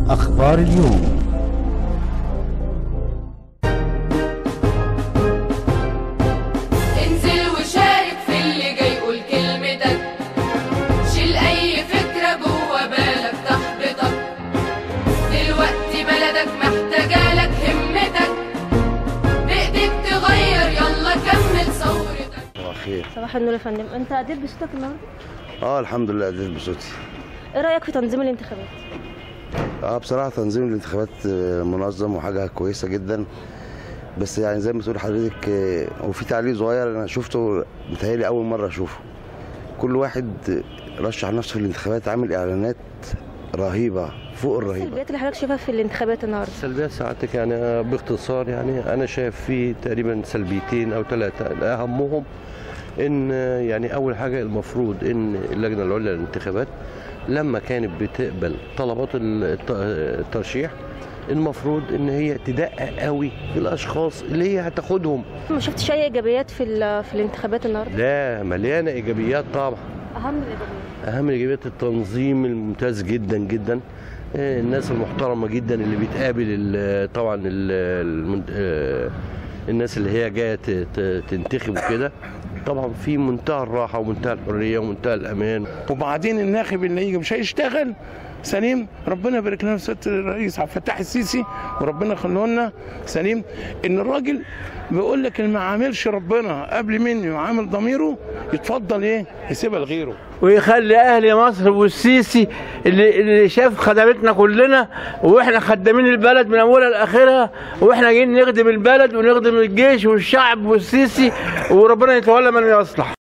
أخبار اليوم انزل وشارك في اللي جاي قول كلمتك شيل اي فكرة جوه بالك تحبطك دلوقتي بلدك محتاجالك همتك بايديك تغير يلا كمل ثورتك صباح الخير صباح النور يا فندم انت اديت بصوتك النهارده اه الحمد لله اديت بصوتي ايه رايك في تنظيم الانتخابات اه بصراحه تنظيم الانتخابات آه، منظم وحاجه كويسه جدا بس يعني زي ما تقول حضرتك آه، وفي تعليق صغير انا شفته متهيألي اول مره اشوفه كل واحد رشح نفسه في الانتخابات عامل اعلانات رهيبه فوق الرهيبه السلبيات اللي حضرتك شايفها في الانتخابات النهارده سلبيات سعادتك يعني باختصار يعني انا شايف في تقريبا سلبيتين او ثلاثه اهمهم ان يعني اول حاجه المفروض ان اللجنه العليا للانتخابات لما كانت بتقبل طلبات الت- الترشيح المفروض ان هي تدقق قوي في الاشخاص اللي هي هتاخدهم ما شفتش اي ايجابيات في ال- في الانتخابات النهارده ده مليانه ايجابيات طبعا اهم الايجابيات اهم الايجابيات التنظيم الممتاز جدا جدا آه، الناس المحترمه جدا اللي بتقابل ال- طبعا ال- المن- آه، الناس اللي هي جايه ت- ت- تنتخب وكده طبعا في منتهى الراحه ومنتهى الحريه ومنتهى الامان وبعدين الناخب اللي يجي مش هيشتغل سليم ربنا يبارك لنا في سياده الرئيس عبد الفتاح السيسي وربنا يخليه لنا سليم ان الراجل بيقول لك اللي ما عاملش ربنا قبل مني وعامل ضميره يتفضل ايه يسيبها لغيره ويخلي اهل مصر والسيسي اللي, اللي شاف خدمتنا كلنا واحنا خدامين البلد من اولها لاخرها واحنا جايين نخدم البلد ونخدم الجيش والشعب والسيسي وربنا يتولى من يصلح